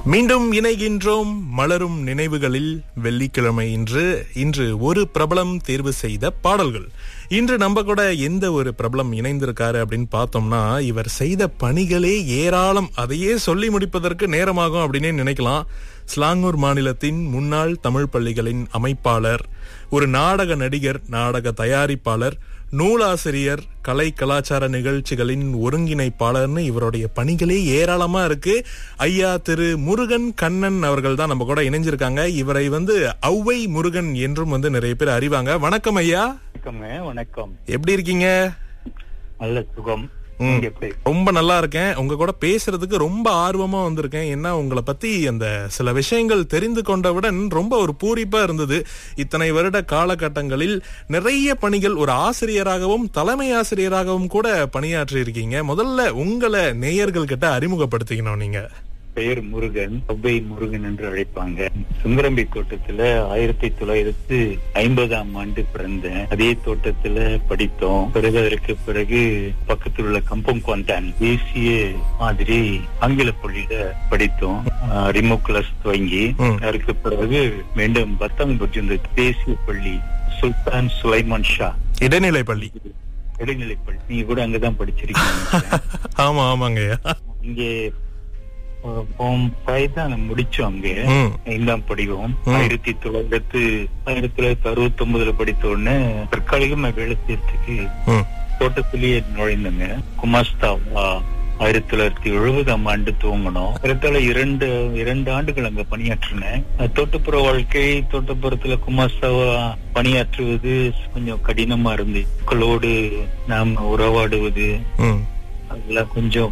மீண்டும் இணைகின்றோம் மலரும் நினைவுகளில் வெள்ளிக்கிழமை இன்று இன்று ஒரு பிரபலம் தேர்வு செய்த பாடல்கள் இன்று நம்ம கூட எந்த ஒரு பிரபலம் இணைந்திருக்காரு அப்படின்னு பார்த்தோம்னா இவர் செய்த பணிகளே ஏராளம் அதையே சொல்லி முடிப்பதற்கு நேரமாகும் அப்படின்னே நினைக்கலாம் ஸ்லாங்கூர் மாநிலத்தின் முன்னாள் தமிழ் பள்ளிகளின் அமைப்பாளர் ஒரு நாடக நடிகர் நாடக தயாரிப்பாளர் நூலாசிரியர் கலை கலாச்சார நிகழ்ச்சிகளின் ஒருங்கிணைப்பாளர்னு இவருடைய பணிகளே ஏராளமா இருக்கு ஐயா திரு முருகன் கண்ணன் அவர்கள் தான் நம்ம கூட இணைஞ்சிருக்காங்க இவரை வந்து ஔவை முருகன் என்றும் வந்து நிறைய பேர் அறிவாங்க வணக்கம் ஐயா வணக்கம்ங்க வணக்கம் எப்படி இருக்கீங்க நல்ல சுகம் ம். நீங்க எப்படி ரொம்ப நல்லா இருக்கேன் உங்க கூட பேசுறதுக்கு ரொம்ப ஆர்வமா வந்திருக்கேன் ஏன்னா உங்களை பத்தி அந்த சில விஷயங்கள் தெரிந்து கொண்டவுடன் ரொம்ப ஒரு பூரிப்பா இருந்தது இத்தனை வருட காலகட்டங்களில் நிறைய பணிகள் ஒரு ஆசிரியராகவும் தலைமை ஆசிரியராகவும் கூட பணியாற்றி இருக்கீங்க முதல்ல உங்களை நேயர்கள் கிட்ட அறிமுகப்படுத்திக்கணும் நீங்க பெயர் முருகன் ஒவ்வை முருகன் என்று அழைப்பாங்க சுந்தரம்பி தோட்டத்துல ஆயிரத்தி தொள்ளாயிரத்து ஐம்பதாம் ஆண்டு பிறந்தேன் அதே தோட்டத்துல படித்தோம் பிறகு அதற்கு பிறகு பக்கத்தில் உள்ள கம்பம் கொண்டான் தேசிய மாதிரி ஆங்கில பள்ளியில படித்தோம் ரிமோ கிளாஸ் துவங்கி ம். அதற்கு பிறகு மீண்டும் பத்தாம் இந்த தேசிய பள்ளி சுல்தான் சுலைமான் ஷா இடைநிலை பள்ளி இடைநிலை பள்ளி நீங்க கூட அங்கதான் படிச்சிருக்கீங்க ஆமா ஆமாங்க ஐயா இங்கே தான் முடிச்சோம் அங்கே ம், ஐந்தாம் படிவம் ம். ஆயிரத்தி தொள்ளாயிரத்து ஆயிரத்தி தொள்ளாயிரத்தி அறுபத்தி ஒன்பதுல படித்த உடனே தற்காலிகமா வேலை செய்யறதுக்கு ம், தோட்டத்திலேயே நுழைந்தங்க குமாஸ்தாவா ஆயிரத்தி தொள்ளாயிரத்தி எழுபதாம் ஆண்டு துவங்கணும் ஏறத்தாழ இரண்டு இரண்டு ஆண்டுகள் அங்க பணியாற்றினேன் அஹ் தோட்டப்புற வாழ்க்கை தோட்டப்புறத்துல குமாஸ்தாவா பணியாற்றுவது கொஞ்சம் கடினமா இருந்து மக்களோடு நாம் உறவாடுவது ம். அதெல்லாம் கொஞ்சம்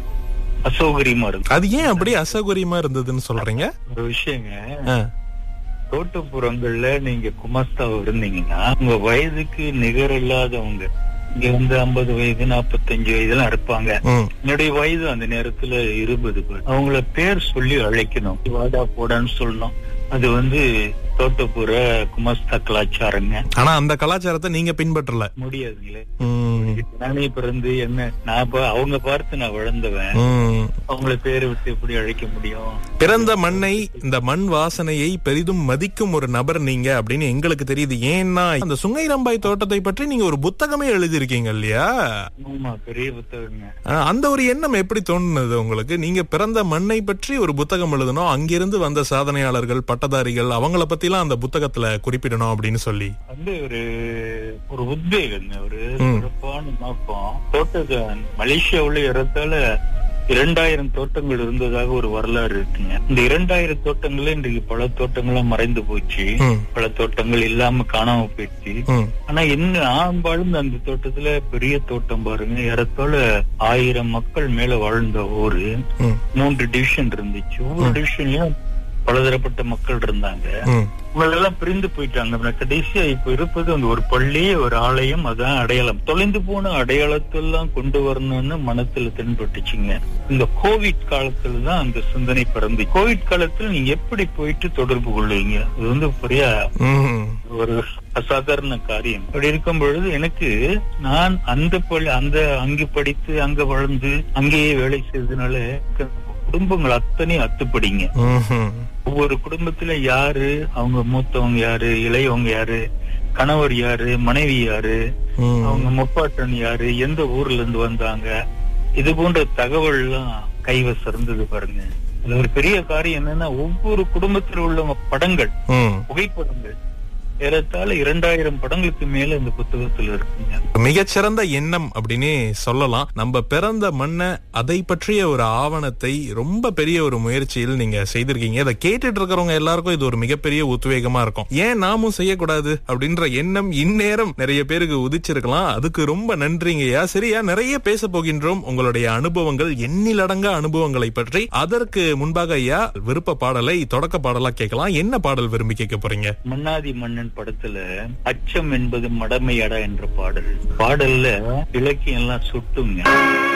அசௌகரியமா இருக்கு அது ஏன் அப்படி அசௌகரியமா இருந்ததுன்னு சொல்றீங்க ஒரு விஷயங்க ஆ, தோட்டப்புறங்கள்ல நீங்க குமாஸ்தாவா இருந்தீங்கன்னா உங்க வயதுக்கு நிகர் இல்லாதவங்க இங்க வந்து ஐம்பது வயது நாற்பத்தஞ்சு வயதுலாம் இருப்பாங்க ம், என்னுடைய வயது அந்த நேரத்துல இருபது அவங்கள பேர் சொல்லி அழைக்கணும் வாடா போடான்னு சொல்லணும் அது வந்து தோட்டப்புற குமாஸ்தா கலாச்சாரங்க ஆனா அந்த கலாச்சாரத்தை நீங்க பின்பற்றல முடியாதுங்களே ம், நானே பிறந்து என்ன நான் இப்ப அவங்க பார்த்து நான் வளர்ந்தவன் ம். அவங்கள பேரை விட்டு எப்படி அழைக்க முடியும் பிறந்த மண்ணை இந்த மண் வாசனையை பெரிதும் மதிக்கும் ஒரு நபர் நீங்க அப்படின்னு எங்களுக்கு தெரியுது ஏன்னா அந்த சுங்கைரம்பாய் தோட்டத்தை பற்றி நீங்க ஒரு புத்தகமே எழுதியிருக்கீங்க இல்லையா ஆமா பெரிய புத்தகங்க அஹ், அந்த ஒரு எண்ணம் எப்படி தோணுனது உங்களுக்கு நீங்க பிறந்த மண்ணை பற்றி ஒரு புத்தகம் எழுதணும் அங்கிருந்து வந்த சாதனையாளர்கள் பட்டதாரிகள் அவங்கள பத்திலாம் அந்த புத்தகத்துல குறிப்பிடணும் அப்படின்னு சொல்லி வந்து ஒரு ஒரு உத்வேகம் ஒரு ம். சிறப்பான நோக்கம் தோட்டத்தை மலேசியாவுல ஏறத்தாழ இரண்டாயிரம் தோட்டங்கள் இருந்ததாக ஒரு வரலாறு இருக்குங்க இந்த இரண்டாயிரம் தோட்டங்களே இன்றைக்கு பல தோட்டங்களும் மறைந்து போச்சு ம், பல தோட்டங்கள் இல்லாம காணாம போயிடுச்சு ம், ஆனா என்ன ஆம்பாலும் அந்த தோட்டத்துல பெரிய தோட்டம் பாருங்க ஏறத்தாழ ஆயிரம் மக்கள் மேல வாழ்ந்த ஊரு ம், மூன்று டிவிஷன் இருந்துச்சு ஒவ்வொரு டிவிஷன்லயும் பலதரப்பட்ட மக்கள் இருந்தாங்க ம். இவங்களெல்லாம் பிரிந்து போயிட்டாங்க ஆனா கடைசியா இப்ப இருப்பது அந்த ஒரு பள்ளி ஒரு ஆலயம் அதான் அடையாளம் தொலைந்து போன அடையாளத்தெல்லாம் கொண்டு வரணும்னு மனத்துல தென்பட்டுச்சுங்க இந்த கோவிட் காலத்துல தான் அந்த சிந்தனை பிறந்து கோவிட் காலத்துல நீங்க எப்படி போயிட்டு தொடர்பு கொள்வீங்க இது வந்து பெரிய ம், ஒரு அசாதாரண காரியம் அப்படி இருக்கும் பொழுது எனக்கு நான் அந்த பள்ளி அந்த அங்கு படித்து அங்க வளர்ந்து அங்கேயே வேலை செய்ததுனால குடும்பங்கள் அத்தனை அத்துப்படிங்க ம்ஹும். ஒவ்வொரு குடும்பத்துல யாரு அவங்க மூத்தவங்க யாரு இளையவங்க யாரு கணவர் யாரு மனைவி யாரு ம். அவங்க முப்பாட்டன் யாரு எந்த ஊர்ல இருந்து வந்தாங்க இது போன்ற தகவல் எல்லாம் கைவசம் இருந்தது பாருங்க அதுல ஒரு பெரிய காரியம் என்னன்னா ஒவ்வொரு குடும்பத்தில் உள்ள படங்கள் ம். புகைப்படங்கள் ஏறத்தாழ இரண்டாயிரம் படங்களுக்கு மேல இந்த புத்தகத்துல இருக்குங்க மிகச்சிறந்த எண்ணம் அப்படின்னே சொல்லலாம் நம்ம பிறந்த மண்ணை அதை பற்றிய ஒரு ஆவணத்தை ரொம்ப பெரிய ஒரு முயற்சியில் நீங்க செய்திருக்கீங்க இதை கேட்டுட்டு இருக்கிறவங்க எல்லாருக்கும் இது ஒரு மிகப்பெரிய உத்வேகமா இருக்கும் ஏன் நாமும் செய்யக்கூடாது அப்படின்ற எண்ணம் இந்நேரம் நிறைய பேருக்கு உதிச்சிருக்கலாம் அதுக்கு ரொம்ப நன்றிங்கய்யா சரியா நிறைய பேச போகின்றோம் உங்களுடைய அனுபவங்கள் எண்ணிலடங்கா அனுபவங்களை பற்றி அதற்கு முன்பாக ஐயா விருப்ப பாடலை தொடக்க பாடலா கேட்கலாம் என்ன பாடல் விரும்பி கேட்க போறீங்க மன்னாதி மன்னன் படத்துல அச்சம் என்பது மடமையடா என்ற பாடல் பாடல்ல இலக்கியம் எல்லாம் சுட்டுங்க